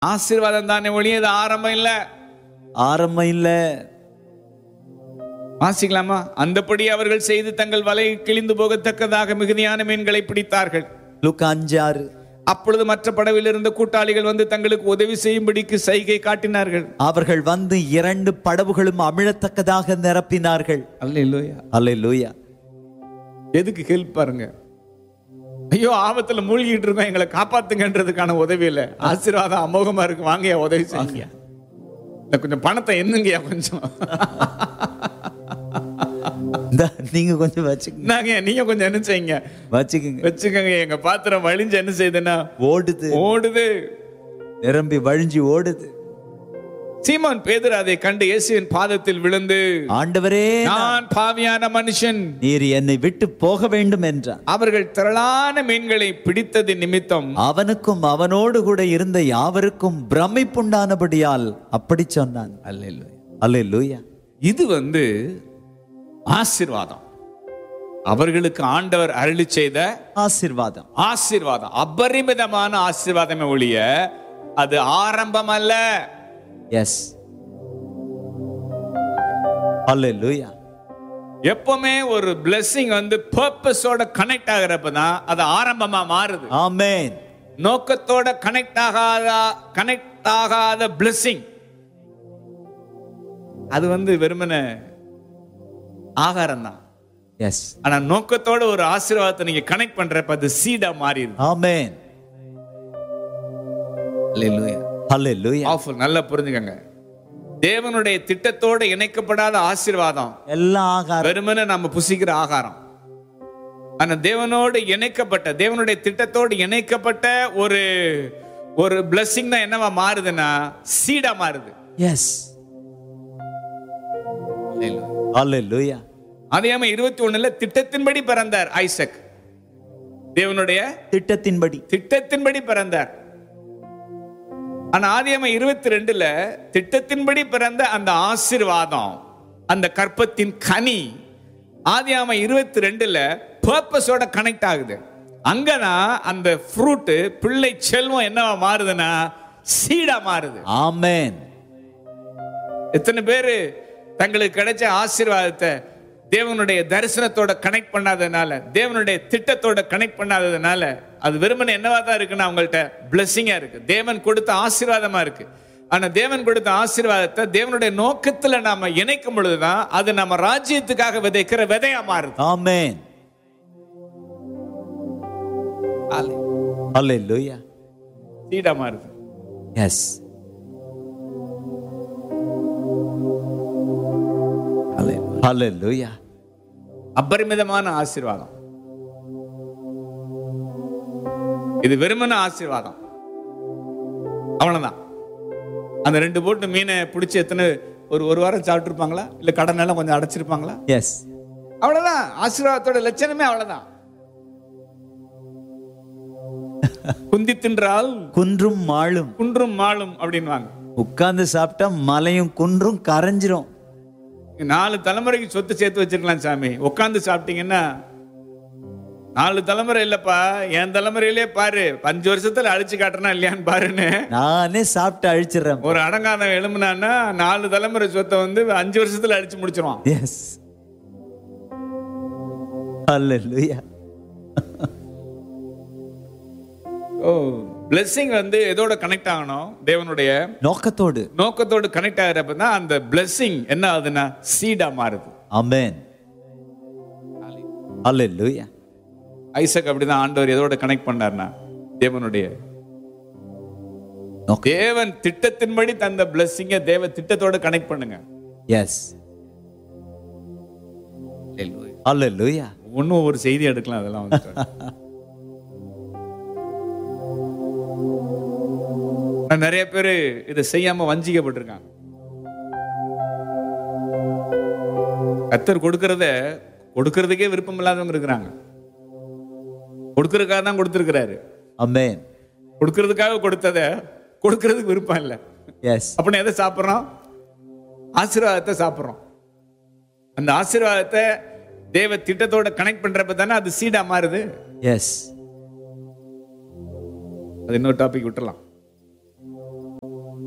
ஆசீர்வாதம் தானே ஒழிய இது ஆரம்பம் இல்ல ஆரம்பம் இல்ல வாசிக்கலாமா அந்தபடி அவர்கள் செய்து தங்கள் வலை கிழிந்து போகத்தக்கதாக மிகுதியான மீன்களை பிடித்தார்கள் லுக்கா அஞ்சு ஆறு அப்பொழுது மற்ற படவில் இருந்த கூட்டாளிகள் வந்து தங்களுக்கு உதவி செய்யும்படிக்கு சைகை காட்டினார்கள் அவர்கள் வந்து இரண்டு படவுகளும் அமிழத்தக்கதாக நிரப்பினார்கள் அல்ல இல்லையா அல்லேலூயா எதுக்கு ஹெல்ப் பாருங்க ஐயோ ஆபத்துல மூழ்கிட்டு இருக்கோம் எங்களை காப்பாத்துங்கன்றதுக்கான உதவி இல்ல ஆசீர்வாதம் அமோகமா இருக்கு வாங்கயா உதவி செய்யுங்க இல்ல கொஞ்சம் பணத்தை என்னங்கய்யா கொஞ்சம் இந்தா, நீங்க கொஞ்சம் வச்சுக்கங்க நாங்க நீங்க கொஞ்சம் என்ன செய்யுங்க வச்சுக்கோங்க வச்சுக்கோங்க எங்க பாத்திரம் வழிஞ்சு என்ன செய்யுதுன்னா ஓடுது ஓடுது நிரம்பி வழிஞ்சு ஓடுது சீமான் பேதர் அதை கண்டு இயேசுவின் பாதத்தில் விழுந்து ஆண்டவரே நான் பாவியான மனுஷன் நீர் என்னை விட்டு போக வேண்டும் என்றான் அவர்கள் திரளான மீன்களை பிடித்தது நிமித்தம் அவனுக்கும் அவனோடு கூட இருந்த யாவருக்கும் பிரமிப்புண்டானபடியால் அப்படி சொன்னான் அல்லேலூயா இது வந்து ஆசீர்வாதம் அவர்களுக்கு ஆண்டவர் அருளி செய்த ஆசீர்வாதம் ஆசீர்வாதம் அபரிமிதமான ஆசீர்வாதமே ஒழிய அது ஆரம்பம் அல்ல எஸ் அல்லேலூயா எப்பவுமே ஒரு பிளெஸிங் வந்து பர்பஸோட கனெக்ட் ஆகிறப்ப தான் அது ஆரம்பமா மாறுது ஆமென் நோக்கத்தோட கனெக்ட் ஆகாத கனெக்ட் ஆகாத பிளெஸிங் அது வந்து வெறுமன ஆகாரம் தான் எஸ் ஆனா நோக்கத்தோட ஒரு ஆசீர்வாதத்தை நீங்க கனெக்ட் பண்றப்ப அது சீடா மாறிடுது ஆமென் அல்லேலூயா Powerful. நல்லா புரிஞ்சுக்கங்க தேவனுடைய திட்டத்தோட இணைக்கப்படாத ஆசீர்வாதம் எல்லாம் ஆகாரம் வெறுமனே நம்ம புசிக்கிற ஆகாரம் ஆனா தேவனோடு இணைக்கப்பட்ட தேவனுடைய திட்டத்தோடு இணைக்கப்பட்ட ஒரு ஒரு பிளஸ்ஸிங் தான் என்னவா மாறுதுன்னா சீடா மாறுது எஸ் அல்லேலூயா அதே இருபத்தி ஒண்ணுல திட்டத்தின்படி பிறந்தார் ஐசக் தேவனுடைய திட்டத்தின்படி திட்டத்தின்படி பிறந்தார் ஆனா ஆதியாம இருபத்தி ரெண்டுல திட்டத்தின்படி பிறந்த அந்த ஆசீர்வாதம் அந்த கற்பத்தின் கனி ஆதியாம இருபத்தி ரெண்டுல பர்பஸோட கனெக்ட் ஆகுது அங்கதான் அந்த ஃப்ரூட் பிள்ளை செல்வம் என்னவா மாறுதுன்னா சீடா மாறுது ஆமென் எத்தனை பேரு தங்களுக்கு கிடைச்ச ஆசீர்வாதத்தை தேவனுடைய தரிசனத்தோட கனெக்ட் பண்ணாததுனால தேவனுடைய திட்டத்தோட கனெக்ட் பண்ணாததுனால அது வெறுமனே என்னவா தான் இருக்குன்னா அவங்கள்ட்ட பிளெஸ்ஸிங்கா இருக்கு தேவன் கொடுத்த ஆசீர்வாதமா இருக்கு ஆனா தேவன் கொடுத்த ஆசீர்வாதத்தை தேவனுடைய நோக்கத்துல நாம இணைக்கும் பொழுதுதான் அது நம்ம ராஜ்யத்துக்காக விதைக்கிற விதையா மாறுது ஆமென் அல்லேலூயா சீடா மாறுது எஸ் அல்லேலூயா அபரிமிதமான ஆசீர்வாதம் இது வெறுமன ஆசீர்வாதம் அவ்வளவுதான் அந்த ரெண்டு போட்டு மீனை பிடிச்சி எத்தனை ஒரு ஒரு வாரம் சாப்பிட்டுருப்பாங்களா இல்ல கடன் எல்லாம் கொஞ்சம் அடைச்சிருப்பாங்களா எஸ் அவ்வளவுதான் ஆசீர்வாதத்தோட லட்சணமே அவ்வளவுதான் குந்தி தின்றால் குன்றும் மாளும் குன்றும் மாளும் அப்படின்வாங்க உட்கார்ந்து சாப்பிட்டா மலையும் குன்றும் கரைஞ்சிரும் நாலு தலைமுறைக்கு சொத்து சேர்த்து வச்சிருக்கலாம் சாமி உட்காந்து சாப்பிட்டீங்கன்னா நாலு தலைமுறை இல்லப்பா என் தலைமுறையிலே பாரு அஞ்சு வருஷத்துல அழிச்சு காட்டுறனா இல்லையான்னு பாருன்னு நானே சாப்பிட்டு அழிச்சிடுறேன் ஒரு அடங்காதம் எழும்புனான்னா நாலு தலைமுறை சொத்தை வந்து அஞ்சு வருஷத்துல அடிச்சு முடிச்சிருவான் எஸ் அல்லேலூயா ஓ பிளெஸ்ஸிங் வந்து எதோட கனெக்ட் ஆகணும் தேவனுடைய நோக்கத்தோடு நோக்கத்தோடு கனெக்ட் ஆகிறப்ப தான் அந்த பிளெஸ்ஸிங் என்ன ஆகுதுன்னா சீடா மாறுது ஆமென் அல்லேலூயா ஐசக் அப்படிதான் ஆண்டவர் எதோட கனெக்ட் பண்ணார்னா தேவனுடைய நோக்கம் தேவன் திட்டத்தின்படி தந்த பிளெஸ்ஸிங்க தேவ திட்டத்தோட கனெக்ட் பண்ணுங்க எஸ் அல்லேலூயா ஒன்னும் ஒரு செய்தி எடுக்கலாம் அதெல்லாம் வந்து ஆனா நிறைய பேர் இதை செய்யாம வஞ்சிக்கப்பட்டிருக்காங்க கத்தர் கொடுக்கறத கொடுக்கறதுக்கே விருப்பம் இல்லாதவங்க இருக்கிறாங்க கொடுக்கறதுக்காக தான் கொடுத்துருக்கிறாரு ஆமென் கொடுக்கறதுக்காக கொடுத்தத கொடுக்கறதுக்கு விருப்பம் இல்லை எஸ் அப்படின்னு எதை சாப்பிட்றோம் ஆசீர்வாதத்தை சாப்பிட்றோம் அந்த ஆசீர்வாதத்தை தேவ திட்டத்தோட கனெக்ட் பண்றப்ப தானே அது சீடா மாறுது எஸ் அது இன்னொரு டாபிக் விட்டுறலாம்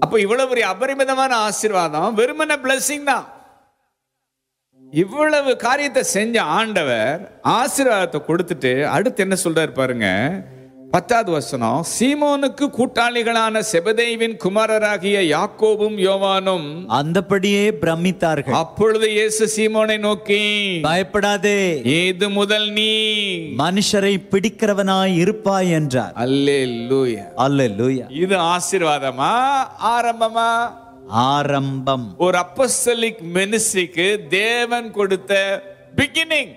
அப்ப இவ்வளவு பெரிய அபரிமிதமான ஆசீர்வாதம் வெறுமன பிளஸிங் தான் இவ்வளவு காரியத்தை செஞ்ச ஆண்டவர் ஆசீர்வாதத்தை கொடுத்துட்டு அடுத்து என்ன சொல்றாரு பாருங்க பத்தாவது வசனம் சீமோனுக்கு கூட்டாளிகளான செபதேவின் குமாரராகிய யாக்கோபும் யோவானும் அந்தபடியே பிரமித்தார்கள் அப்பொழுது இயேசு சீமோனை நோக்கி பயப்படாதே இது முதல் நீ மனுஷரை பிடிக்கிறவனாய் இருப்பாய் என்றார் அல்லேலூயா அல்லேலூயா இது ஆசீர்வாதமா ஆரம்பமா ஆரம்பம் ஒரு அப்போஸ்தலிக் மினிஸ்ட்ரிக்கு தேவன் கொடுத்த பிகினிங்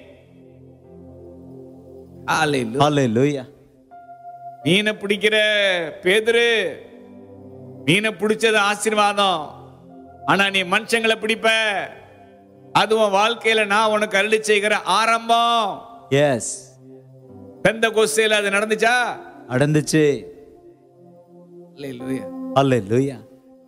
அல்லேலூயா மீனை பிடிக்கிற பேதுரு மீனை பிடிச்சது ஆசீர்வாதம் ஆனா நீ மனுஷங்களை பிடிப்ப அதுவும் வாழ்க்கையில நான் உனக்கு அருளி செய்கிற ஆரம்பம் எஸ் பெந்த கோசையில் அது நடந்துச்சா நடந்துச்சு அல்லேலூயா. அல்லேலூயா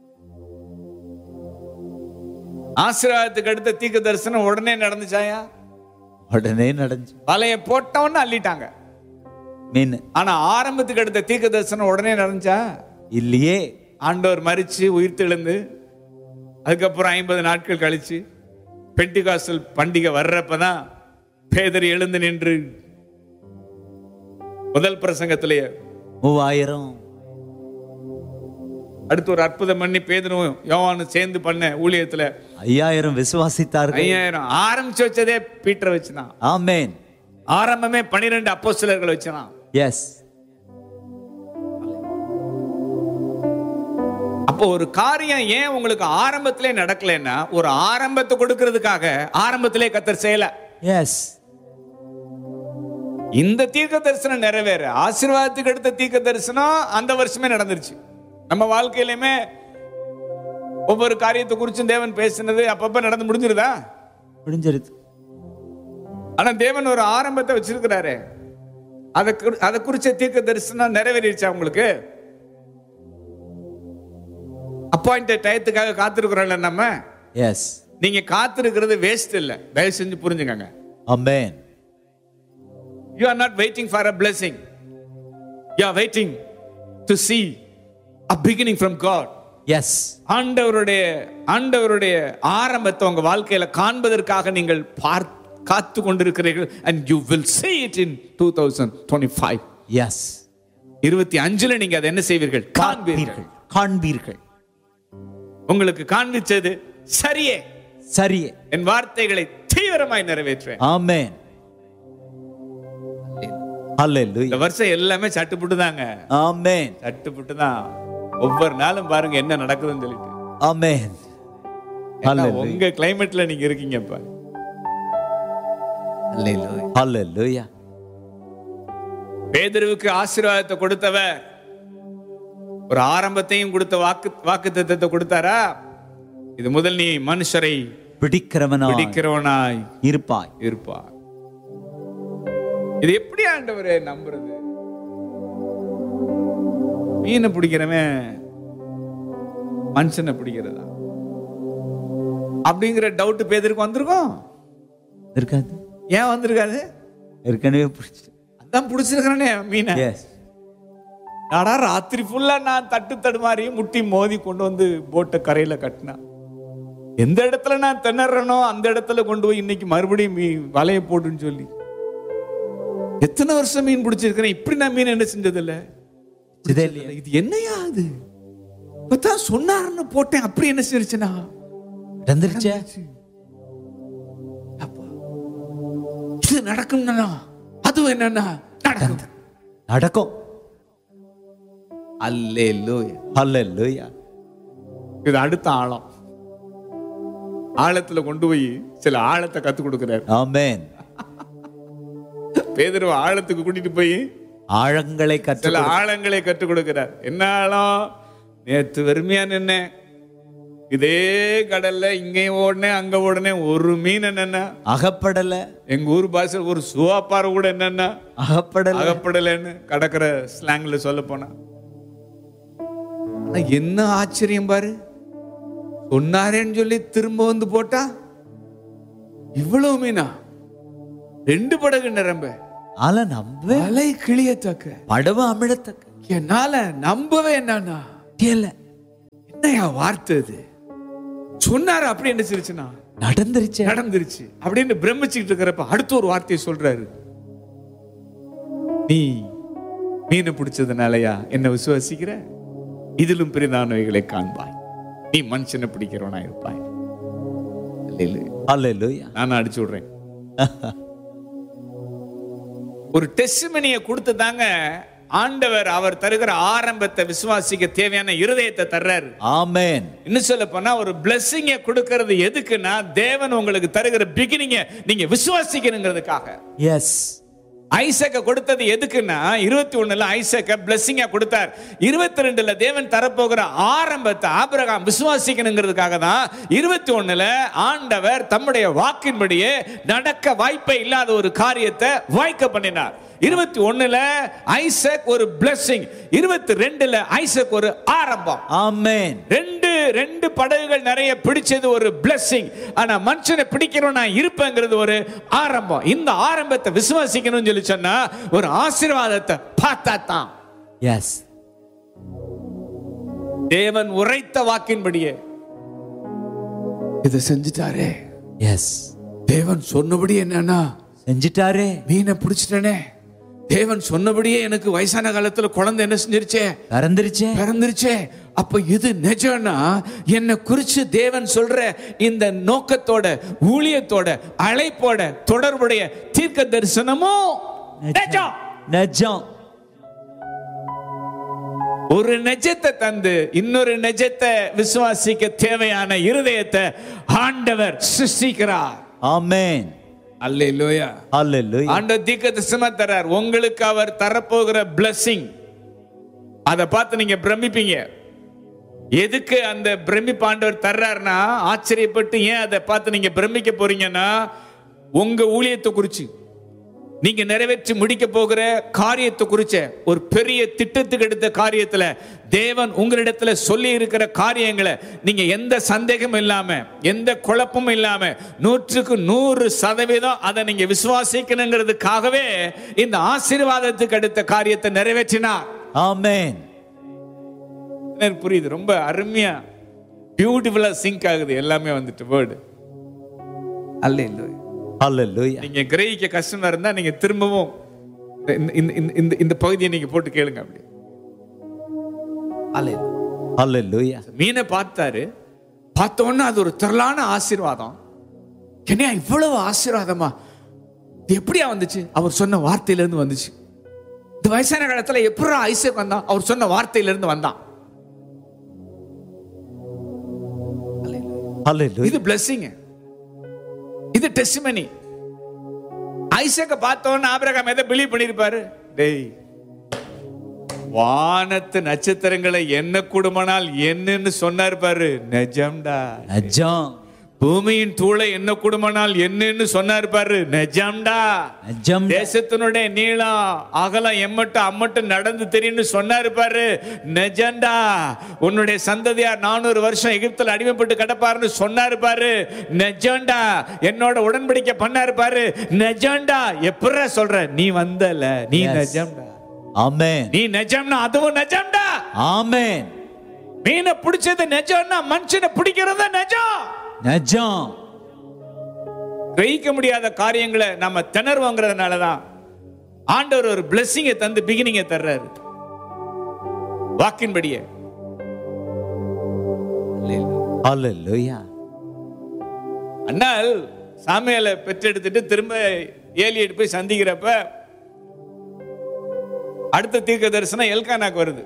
ஆசீர்வாதத்துக்கு அடுத்த தீர்க்க தரிசனம் உடனே நடந்துச்சாயா உடனே நடந்துச்சு வலைய போட்டவன்னு அள்ளிட்டாங்க மீன் ஆனா ஆரம்பத்துக்கு அடுத்த தீர்க்க தரிசனம் உடனே நடந்துச்சா இல்லையே ஆண்டவர் மரிச்சு உயிர் தெழுந்து அதுக்கப்புறம் ஐம்பது நாட்கள் கழிச்சு பெண்டிகாசல் பண்டிகை வர்றப்பதான் பேதர் எழுந்து நின்று முதல் பிரசங்கத்திலேயே மூவாயிரம் அடுத்து ஒரு அற்புதம் பண்ணி பேதரும் யோவானும் சேர்ந்து பண்ண ஊழியத்துல ஐயாயிரம் விசுவாசித்தார்கள் ஐயாயிரம் ஆரம்பிச்சு வச்சதே பீட்டரை வச்சுதான் ஆமேன் ஆரம்பமே பனிரெண்டு அப்போஸ்தலர்களை வச்சுதான் எஸ் அப்போ ஒரு காரியம் ஏன் உங்களுக்கு ஆரம்பத்திலே நடக்கலைன்னா ஒரு ஆரம்பத்தை கொடுக்கிறதுக்காக ஆரம்பத்திலே கத்தர் செய்யல எஸ் இந்த தீர்க்க தரிசனம் நிறைவேற ஆசீர்வாதத்துக்கு அடுத்த தீர்க்க தரிசனம் அந்த வருஷமே நடந்துருச்சு நம்ம வாழ்க்கையிலுமே ஒவ்வொரு காரியத்தை குறிச்சும் தேவன் பேசினது அப்பப்ப நடந்து முடிஞ்சிருதா முடிஞ்சிருது ஆனா தேவன் ஒரு ஆரம்பத்தை வச்சிருக்கிறாரு அதை குறி- அதை குறிச்ச தீர்க்க தரிசனம் நிறைவேறிடுச்சா உங்களுக்கு அப்பாயிண்டட் டயத்துக்காக காத்திருக்கிறோம்ல நம்ம எஸ் நீங்க காத்திருக்கிறது வேஸ்ட் இல்ல தயவு செஞ்சு புரிஞ்சுக்கங்க amen you are not waiting for a blessing you are waiting to see a beginning from God yes ஆண்டவருடைய ஆண்டவருடைய ஆரம்பத்தை உங்க வாழ்க்கையில காண்பதற்காக நீங்கள் பார் காத்து கொண்டிருக்கிறீர்கள் and you will see it in two thousand twenty five yes இருபத்தி அஞ்சுல நீங்க அதை என்ன செய்வீர்கள் காண்பீர்கள் காண்பீர்கள் காண்பீர்கள் உங்களுக்கு காண்பிச்சது சரியே சரியே என் வார்த்தைகளை தீவிரமாய் நிறைவேற்றுவேன் ஆமேன் அல்லேலூயா இந்த வருஷம் எல்லாமே சட்டுப்புட்டு தாங்க ஆமேன் சட்டுப்புட்டு தான் ஒவ்வொரு நாளும் பாருங்க என்ன நடக்குதுன்னு சொல்லிட்டு ஆமேன் ஏன்னா அல்லேலூயா உங்க கிளைமேட்ல நீங்க இருக்கீங்க இப்ப அல்லேலூயா பேதுருவுக்கு ஆசீர்வாதத்தை கொடுத்தவர் ஒரு ஆரம்பத்தையும் கொடுத்த வாக்கு வாக்கு தத்தத்தை கொடுத்தாரா இது முதல் நீ மனுஷரை பிடிக்கிறவனாய் பிடிக்கிறவனாய் இருப்பாய் இருப்பா இது எப்படி ஆண்டவரே நம்புறது மீனை பிடிக்கிறவன் மனுஷனை பிடிக்கிறதா அப்படிங்கிற டவுட் பேதருக்கு வந்திருக்கும் இருக்காது ஏன் வந்திருக்காது ஏற்கனவே பிடிச்சிட்டு அதான் பிடிச்சிருக்கிறேனே மீனை எஸ் ஆனா ராத்திரி ஃபுல்லா நான் தட்டு தடுமாறி முட்டி மோதி கொண்டு வந்து போட்டை கரையில கட்டினேன் எந்த இடத்துல நான் திணறனோ அந்த இடத்துல கொண்டு போய் இன்னைக்கு மறுபடியும் மீ வலைய போட்டுன்னு சொல்லி எத்தனை வருஷம் மீன் பிடிச்சிருக்கிறேன் இப்படி நான் மீன் என்ன செஞ்சது இல்ல இதே இல்லையா இது என்னையா அது இப்பதான் சொன்னாருன்னு போட்டேன் அப்படி என்ன செஞ்சுச்சுனா நடந்துருச்சே அப்பா, இது நடக்கும்னா அதுவும் என்னன்னா நடக்கும் நடக்கும் அல்லே அல்லேலூயா இது அடுத்த ஆழம் ஆழத்துல கொண்டு போய் சில ஆழத்தை கத்து கொடுக்கிறார் ஆமென் பேதர்வை ஆழத்துக்கு கூட்டிட்டு போய் ஆழங்களை கற்று சில ஆழங்களை கற்றுக் கொடுக்கிறார் என்ன ஆழம் நேத்து வெறுமையா நின்னேன் இதே கடல்ல இங்கேயும் ஓடினேன் அங்க ஓடினேன் ஒரு மீன் என்னன்னா அகப்படல எங்க ஊர் பாஷையில் ஒரு சுவாப்பாறை கூட என்னன்னா அகப்படல அகப்படலைன்னு கடற்கரை ஸ்லாங்ல சொல்ல போனா ஆனா என்ன ஆச்சரியம் பாரு சொன்னாரேன்னு சொல்லி திரும்ப வந்து போட்டா இவ்வளவு மீனா ரெண்டு படகு நிரம்ப ஆல நம்ப அலை கிளியத்தக்க படவு அமிழத்தக்க என்னால நம்பவே என்னன்னா இல்ல என்ன என்னையா வார்த்தை இது சொன்னாரு அப்படி என்ன சிரிச்சுனா நடந்துருச்சு நடந்துருச்சு அப்படின்னு பிரமிச்சுக்கிட்டு இருக்கிறப்ப அடுத்த ஒரு வார்த்தையை சொல்றாரு நீ மீனை பிடிச்சதுனாலயா என்ன விசுவாசிக்கிற இதிலும் பெரிதானவைகளை காண்பாய் நீ மனுஷனை பிடிக்கிறவனா இருப்பாய் அல்லேலூயா. அல்லேலூயா நான் அடிச்சு விடுறேன் ஒரு டெஸ்டிமனியை கொடுத்து தாங்க ஆண்டவர் அவர் தருகிற ஆரம்பத்தை விசுவாசிக்க தேவையான இருதயத்தை தர்றாரு ஆமென் இன்னும் சொல்ல போனா ஒரு பிளெஸ்ஸிங்க கொடுக்கிறது எதுக்குன்னா தேவன் உங்களுக்கு தருகிற பிகினிங்க நீங்க விசுவாசிக்கணுங்கிறதுக்காக எஸ் ஐசக்க கொடுத்தது எதுக்குன்னா இருபத்தி ஒண்ணுல ஐசக்க பிளெஸ்ஸிங்கா கொடுத்தார் இருபத்தி ரெண்டுல தேவன் தரப்போகிற ஆரம்பத்தை ஆபிரகாம் விசுவாசிக்கணுங்கிறதுக்காக தான் இருபத்தி ஒண்ணுல ஆண்டவர் தம்முடைய வாக்கின்படியே நடக்க வாய்ப்பே இல்லாத ஒரு காரியத்தை வாய்க்க பண்ணினார் இருபத்தி ஒண்ணுல ஐசக் ஒரு பிளெஸ்ஸிங் இருபத்தி ரெண்டுல ஐசக் ஒரு ஆரம்பம் ஆமென் ரெண்டு ரெண்டு படகுகள் நிறைய பிடிச்சது ஒரு blessing ஆனா மனுஷனை பிடிக்கிறோம் நான் இருப்பேங்கிறது ஒரு ஆரம்பம் இந்த ஆரம்பத்தை விசுவாசிக்கணும்னு சொல்லி சொன்னா ஒரு ஆசீர்வாதத்தை பார்த்தா தான் எஸ் தேவன் உரைத்த வாக்கின்படியே இதை செஞ்சுட்டாரே எஸ் தேவன் சொன்னபடி என்னன்னா செஞ்சிட்டாரே மீனை பிடிச்சிட்டனே தேவன் சொன்னபடியே எனக்கு வயசான காலத்துல குழந்தை என்ன செஞ்சிருச்சே பறந்துருச்சே பிறந்துருச்சே அப்ப இது நிஜம்னா என்னை குறிச்சு தேவன் சொல்ற இந்த நோக்கத்தோட ஊழியத்தோட அழைப்போட தொடர்புடைய தீர்க்க தரிசனமும் நிஜம் நிஜம் ஒரு நெஜத்தை தந்து இன்னொரு நெஜத்தை விசுவாசிக்க தேவையான இருதயத்தை ஆண்டவர் சிருஷ்டிக்கிறார் ஆமென் அல்லேலூயா அல்லேலூயா ஆண்டவர் தீர்க்க தரிசனமா தர்றார் உங்களுக்கு அவர் தரப்போகிற blessing அதை பார்த்து நீங்க பிரமிப்பீங்க எதுக்கு அந்த பிரமிப்பு ஆண்டவர் தர்றாருன்னா ஆச்சரியப்பட்டு ஏன் அதை பார்த்து நீங்க பிரமிக்க போறீங்கன்னா உங்க ஊழியத்தை குறிச்சு நீங்க நிறைவேற்றி முடிக்க போகிற காரியத்தை குறிச்ச ஒரு பெரிய திட்டத்துக்கு எடுத்த காரியத்துல தேவன் உங்களிடத்துல சொல்லி இருக்கிற காரியங்களை நீங்க எந்த சந்தேகமும் இல்லாம எந்த குழப்பமும் இல்லாம நூற்றுக்கு நூறு சதவீதம் அதை நீங்க விசுவாசிக்கணுங்கிறதுக்காகவே இந்த ஆசீர்வாதத்துக்கு அடுத்த காரியத்தை நிறைவேற்றினார் ஆமென் எனக்கு புரியுது ரொம்ப அருமையா பியூட்டிஃபுல்லா சிங்க் ஆகுது எல்லாமே வந்துட்டு வேர்டு அல்ல இல்லை அல்லேலூயா நீங்க கிரகிக்க கஷ்டமா இருந்தா நீங்க திரும்பவும் இந்த- இந்த- இந்த- இந்த இந்த பகுதியை நீங்க போட்டு கேளுங்க அப்படி அல்ல அல்லேலூயா மீனை பார்த்தாரு பார்த்த உடனே அது ஒரு திரளான ஆசீர்வாதம் என்னையா இவ்வளவு ஆசீர்வாதமா இது எப்படியா வந்துச்சு அவர் சொன்ன வார்த்தையில இருந்து வந்துச்சு இந்த வயசான காலத்துல எப்படி ஐசக் வந்தான் அவர் சொன்ன வார்த்தையில இருந்து வந்தான் அல்லேலூயா இது blessing இது டெஸ்டிமனி ஐசக்க பார்த்தோன்னு ஆபிரகாம் எதை பிலீவ் பண்ணிருப்பாரு டேய் வானத்து நட்சத்திரங்களை என்ன கூடுமானால் என்னன்னு சொன்னார் பாரு நிஜம்டா நிஜம் பூமியின் தூளை என்ன கூடுமானால் என்னன்னு சொன்னார் பாரு நிஜம்டா நிஜம் தேசத்தினுடைய நீளம் அகலம் எம்மட்டும் அம்மட்டும் நடந்து தெரியும்னு சொன்னாரு பாரு நெஜண்டா உன்னுடைய சந்ததியார் நானூறு வருஷம் எகிப்தில் அடிமைப்பட்டு கிடப்பாருன்னு சொன்னாரு பாரு நெஜண்டா என்னோட உடன்படிக்கை பண்ணாரு பாரு நெஜண்டா எப்படிடா சொல்ற நீ வந்தல நீ Yes. நெஜம்டா ஆமென் நீ நெஜம்னா அதுவும் நெஜம்டா ஆமென் மீனை பிடிச்சது நெஜம்னா மனுஷனை பிடிக்கிறது நெஜம் நிஜம் கிரகிக்க முடியாத காரியங்களை நம்ம திணறுவோங்கிறதுனால தான் ஆண்டவர் ஒரு பிளெஸ்ஸிங்கை தந்து பிகினிங்கை தர்றாரு வாக்கின்படியே அல்லேலூயா அண்ணால் சாமியால பெற்றெடுத்துட்டு திரும்ப ஏலியிட்டு போய் சந்திக்கிறப்ப அடுத்த தீர்க்க தரிசனம் எல்கானாக்கு வருது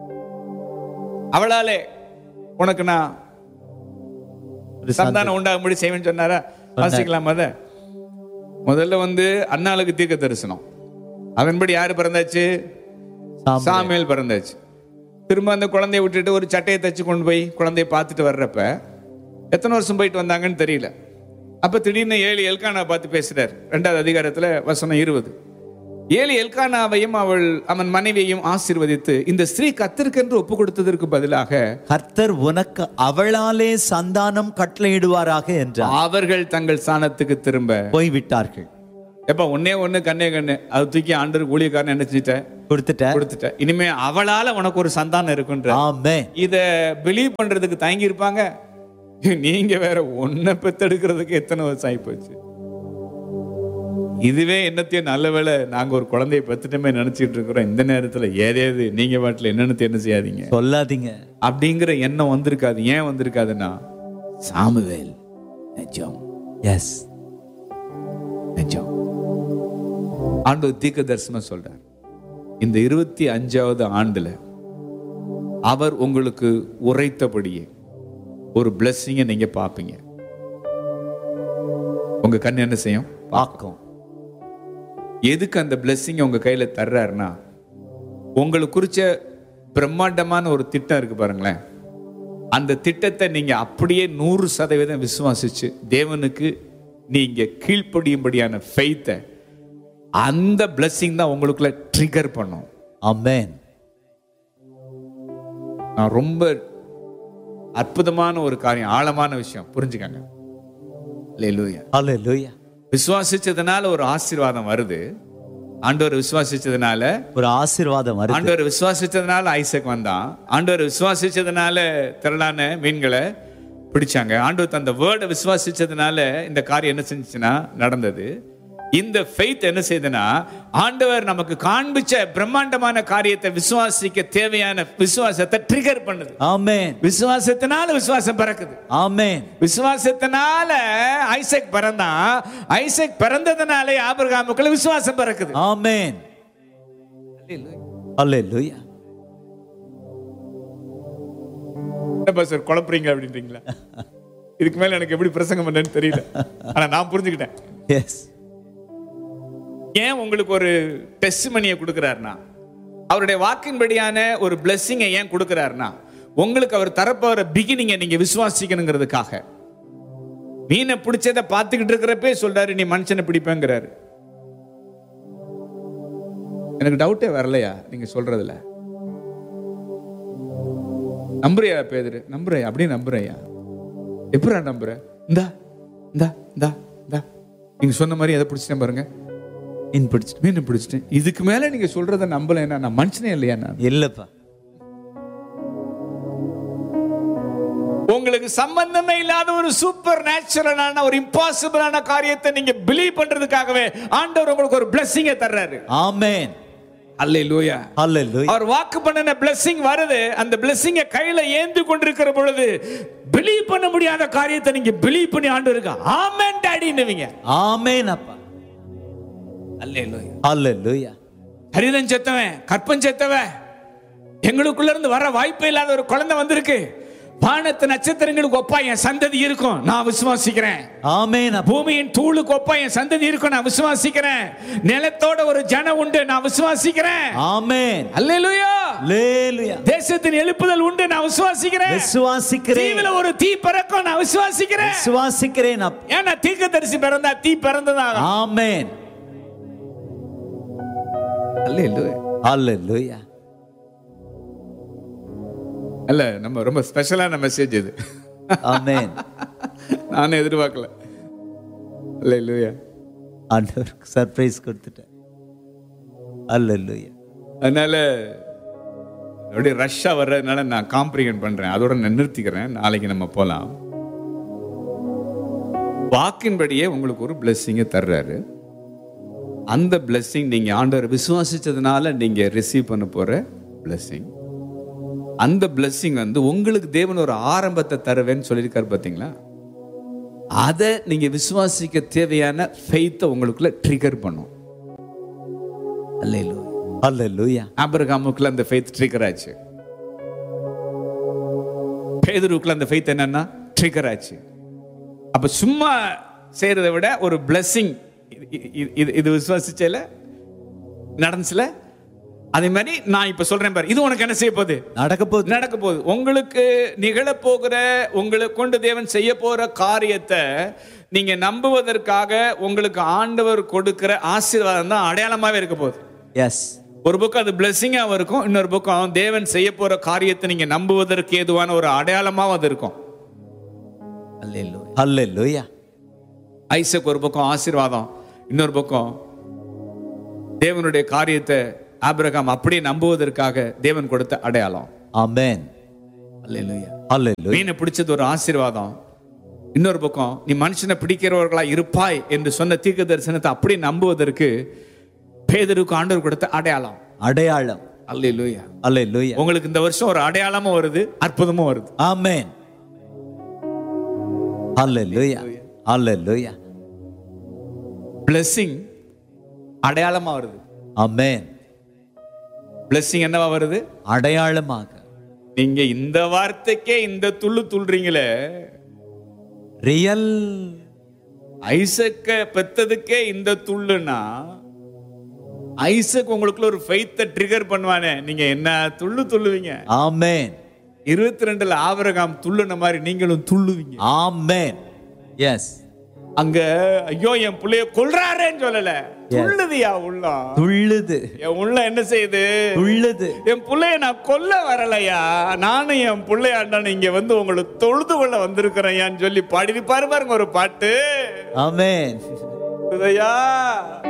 அவளாலே உனக்கு நான் ஒரு சந்தானம் உண்டாகும்படி செய்வேன்னு சொன்னாரா வாசிக்கலாம் அத முதல்ல வந்து அண்ணாளுக்கு தீர்க்க தரிசனம் அதன்படி யாரு பிறந்தாச்சு சாமுவேல். சாமுவேல் பிறந்தாச்சு திரும்ப அந்த குழந்தைய விட்டுட்டு ஒரு சட்டையை தச்சு கொண்டு போய் குழந்தைய பார்த்துட்டு வர்றப்ப எத்தனை வருஷம் போயிட்டு வந்தாங்கன்னு தெரியல அப்ப திடீர்னு ஏழு எல்கானா பார்த்து பேசுறார் ரெண்டாவது அதிகாரத்துல வசனம் இருபது ஏழு எல்கானாவையும் அவள் அவன் மனைவியையும் ஆசீர்வதித்து இந்த ஸ்திரீ கத்திற்கென்று ஒப்பு கொடுத்ததற்கு பதிலாக கர்த்தர் உனக்கு அவளாலே சந்தானம் கட்டளையிடுவாராக என்றார் அவர்கள் தங்கள் ஸ்தானத்துக்கு திரும்ப போய்விட்டார்கள் எப்ப ஒன்னே ஒண்ணு கண்ணே கண்ணு அதை தூக்கி ஆண்டவர் ஊழியக்காரன் என்ன செஞ்சிட்ட கொடுத்துட்ட கொடுத்துட்ட இனிமே அவளால உனக்கு ஒரு சந்தானம் இருக்குன்ற ஆமென் இத பிலீவ் பண்றதுக்கு தயங்கி இருப்பாங்க நீங்க வேற ஒன்ன பெத்தெடுக்கிறதுக்கு எத்தனை வருஷம் ஆகி போச்சு இதுவே என்னத்தையும் நல்ல வேளை நாங்க ஒரு குழந்தைய பெத்துட்டமே நினைச்சிட்டு இருக்கிறோம் இந்த நேரத்துல ஏதேது நீங்க பாட்டுல என்னன்னு என்ன செய்யாதீங்க சொல்லாதீங்க அப்படிங்கிற எண்ணம் வந்திருக்காது ஏன் வந்திருக்காதுன்னா சாமுவேல் நிஜம் எஸ் நிஜம் ஆண்டவர் தீர்க்க தரிசனம் சொல்றார் இந்த இருபத்தி அஞ்சாவது ஆண்டுல அவர் உங்களுக்கு உரைத்தபடியே ஒரு பிளஸ்ஸிங்கை நீங்க பார்ப்பீங்க உங்க கண் என்ன செய்யும் பார்க்கும் எதுக்கு அந்த பிளெஸ்ஸிங் உங்க கையில தர்றாருன்னா உங்களுக்கு குறிச்ச பிரம்மாண்டமான ஒரு திட்டம் இருக்கு பாருங்களேன் அந்த திட்டத்தை நீங்க அப்படியே நூறு சதவீதம் விசுவாசிச்சு தேவனுக்கு நீங்க கீழ்ப்படியும்படியான ஃபெய்த்தை அந்த பிளெஸ்ஸிங் தான் உங்களுக்குள்ள ட்ரிகர் பண்ணும் ஆமென் நான் ரொம்ப அற்புதமான ஒரு காரியம் ஆழமான விஷயம் புரிஞ்சுக்கங்க அல்லேலூயா ஹalleluya விசுவாசிச்சதுனால ஒரு ஆசீர்வாதம் வருது ஆண்டவர் விசுவாசிச்சதுனால ஒரு ஆசீர்வாதம் வருது ஆண்டவர் விசுவாசிச்சதுனால ஐசக் வந்தான் ஆண்டவர் விசுவாசிச்சதுனால திரளான மீன்களை பிடிச்சாங்க ஆண்டவர் தந்த வேர்டை விசுவாசிச்சதுனால இந்த காரியம் என்ன செஞ்சுச்சுன்னா நடந்தது இந்த ஃபெய்த் என்ன செய்யுதுன்னா ஆண்டவர் நமக்கு காண்பிச்ச பிரம்மாண்டமான காரியத்தை விசுவாசிக்க தேவையான விசுவாசத்தை ட்ரிகர் பண்ணுது ஆமென் விசுவாசத்தினால விசுவாசம் பிறக்குது ஆமென் விசுவாசத்தினால ஐசக் பிறந்தான் ஐசக் பிறந்ததுனாலே ஆபிரகாமுக்குள்ள விசுவாசம் பிறக்குது ஆமென் ஹalleluya என்னப்பா சார் குழப்புறீங்க அப்படின்றீங்களா இதுக்கு மேல எனக்கு எப்படி பிரசங்கம் பண்ணேன்னு தெரியல ஆனா நான் புரிஞ்சுக்கிட்டேன் எஸ் ஏன் உங்களுக்கு ஒரு டெஸ்ட் மணியை கொடுக்குறாருனா அவருடைய வாக்கின்படியான ஒரு பிளெஸ்ஸிங்கை ஏன் கொடுக்குறாருனா உங்களுக்கு அவர் தரப்போற பிகினிங்கை நீங்க விசுவாசிக்கணுங்கிறதுக்காக மீனை பிடிச்சதை பார்த்துக்கிட்டு இருக்கிறப்பே சொல்றாரு நீ மனுஷனை பிடிப்பேங்கிறாரு எனக்கு டவுட்டே வரலையா நீங்க சொல்றதுல நம்புறியா பேதரு நம்புறையா அப்படியே நம்புறையா எப்படா நம்புற இந்தா இந்தா இந்தா இந்தா நீங்க சொன்ன மாதிரி எதை பிடிச்சிட்டேன் பாருங்க இன் பிடிச்சிட்டு மீன் பிடிச்சிட்டேன் இதுக்கு மேல நீங்க சொல்றத நம்பலைன்னா நான் மனுஷனே இல்லையா நான் இல்லப்பா உங்களுக்கு சம்பந்தமே இல்லாத ஒரு சூப்பர் நேச்சுரலான ஒரு இம்பாசிபிளான காரியத்தை நீங்க பிலீவ் பண்றதுக்காகவே ஆண்டவர் உங்களுக்கு ஒரு பிளெஸிங்கை தர்றாரு ஆமென் அல்லேலூயா ஹalleluya அவர் வாக்கு பண்ணின blessing வருது அந்த blessing கையில ஏந்தி கொண்டிருக்கிற பொழுது பிலீவ் பண்ண முடியாத காரியத்தை நீங்க பிலீவ் பண்ணி ஆண்டு இருக்க ஆமென் டாடின்னுவீங்க ஆமென் அப்பா அல்லேலூயா ஹalleluya சரீரம் செத்தவன் கற்பம் செத்தவன் எங்களுக்குள்ள இருந்து வர வாய்ப்பே இல்லாத ஒரு குழந்தை வந்திருக்கு வானத்து நட்சத்திரங்களுக்கு ஒப்பா என் சந்ததி இருக்கும் நான் விசுவாசிக்கிறேன் ஆமென் அப்பா பூமியின் தூளுக்கு ஒப்பா என் சந்ததி இருக்கும் நான் விசுவாசிக்கிறேன் நிலத்தோட ஒரு ஜனம் உண்டு நான் விசுவாசிக்கிறேன் ஆமென் அல்லேலூயா ஹalleluya தேசத்தின் எழுப்புதல் உண்டு நான் விசுவாசிக்கிறேன் விசுவாசிக்கிறேன் தீவில ஒரு தீ பிறக்கும் நான் விசுவாசிக்கிறேன் விசுவாசிக்கிறேன் அப்பா ஏன்னா தீர்க்கதரிசி பிறந்தா தீ பிறந்ததாக ஆமென் ஹalleluya அல்ல நம்ம ரொம்ப ஸ்பெஷலான மெசேஜ் இது ஆமென் நானே எதிர்பார்க்கல இல்ல இல்லையா ஆண்டவருக்கு சர்ப்ரைஸ் கொடுத்துட்டேன் ஹalleluya அதனால அப்படியே ரஷ்ஷா வர்றதுனால நான் காம்ப்ரிகன் பண்றேன் அதோட நான் நிறுத்திக்கிறேன் நாளைக்கு நம்ம போலாம் வாக்கின்படியே உங்களுக்கு ஒரு பிளெஸ்ஸிங்கை தர்றாரு அந்த பிளெஸ்ஸிங் நீங்க ஆண்டவர் விசுவாசிச்சதுனால நீங்க ரிசீவ் பண்ண போற பிளெஸ்ஸிங் அந்த பிளெஸ்ஸிங் வந்து உங்களுக்கு தேவன் ஒரு ஆரம்பத்தை தருவேன்னு சொல்லியிருக்காரு பார்த்தீங்களா அதை நீங்க விசுவாசிக்க தேவையான ஃபெய்த்தை உங்களுக்குள்ள ட்ரிகர் பண்ணும் அல்லேலூயா ஹalleluya ஆபிரகாமுக்குள்ள அந்த ஃபெய்த் ட்ரிகர் ஆச்சு பேதுருக்குள்ள அந்த ஃபெய்த் என்னன்னா ட்ரிகர் ஆச்சு அப்ப சும்மா செய்யறதை விட ஒரு blessing இது- இது- இது இது விசுவாசிச்சல நடந்துச்சுல அதே மாதிரி நான் இப்ப சொல்றேன் பாரு இது உனக்கு என்ன செய்ய போகுது நடக்க போகுது நடக்க போகுது உங்களுக்கு நிகழப்போகிற உங்களுக்கு கொண்டு தேவன் செய்ய போற காரியத்தை நீங்க நம்புவதற்காக உங்களுக்கு ஆண்டவர் கொடுக்கிற ஆசீர்வாதம் தான் அடையாளமாவே இருக்க போகுது எஸ் ஒரு பக்கம் அது பிளெஸிங்காகவும் இருக்கும் இன்னொரு பக்கம் தேவன் செய்ய போற காரியத்தை நீங்க நம்புவதற்கு ஏதுவான ஒரு அடையாளமாவும் அது இருக்கும் ஹalleluya ஐசக் ஒரு பக்கம் ஆசீர்வாதம் இன்னொரு பக்கம் தேவனுடைய காரியத்தை ஆபிரகாம் அப்படியே நம்புவதற்காக தேவன் கொடுத்த அடையாளம் ஆமென் அல்லேலூயா ஹalleluya மீனை பிடிச்சது ஒரு ஆசீர்வாதம் இன்னொரு பக்கம் நீ மனுஷனை பிடிக்கிறவர்களா இருப்பாய் என்று சொன்ன தீர்க்க தரிசனத்தை அப்படியே நம்புவதற்கு பேதருக்கு ஆண்டவர் கொடுத்த அடையாளம் அடையாளம் அல்லேலூயா ஹalleluya உங்களுக்கு இந்த வருஷம் ஒரு அடையாளமும் வருது அற்புதமும் வருது ஆமென் ஹalleluya ஹalleluya blessing அடையாளமா வருது ஆமென் blessing என்னவா வருது அடையாளமாக நீங்க இந்த வார்த்தைக்கே இந்த துள்ளு துள்றீங்களே ரியல் ஐசக்க பெத்ததுக்கே இந்த துள்ளுனா ஐசக் உங்களுக்குள்ள ஒரு ஃபெய்த்தை ட்ரிகர் பண்ணுவானே நீங்க என்ன துள்ளு துள்ளுவீங்க ஆமென் இருபத்தி ரெண்டுல ஆபரகாம் துள்ளுன மாதிரி நீங்களும் துள்ளுவீங்க ஆமென் எஸ் அங்க ஐயோ என் புள்ளைய கொல்றாரேன்னு சொல்லல துள்ளுதியா உள்ளம் துள்ளுது என் உள்ள என்ன செய்யுது துள்ளுது என் புள்ளைய நான் கொல்ல வரலையா நானும் என் பிள்ளையாண்டான இங்க வந்து உங்களை தொழுது கொள்ள வந்திருக்கிறேன் சொல்லி பாடி பாரு பாருங்க ஒரு பாட்டு ஆமென் உதயா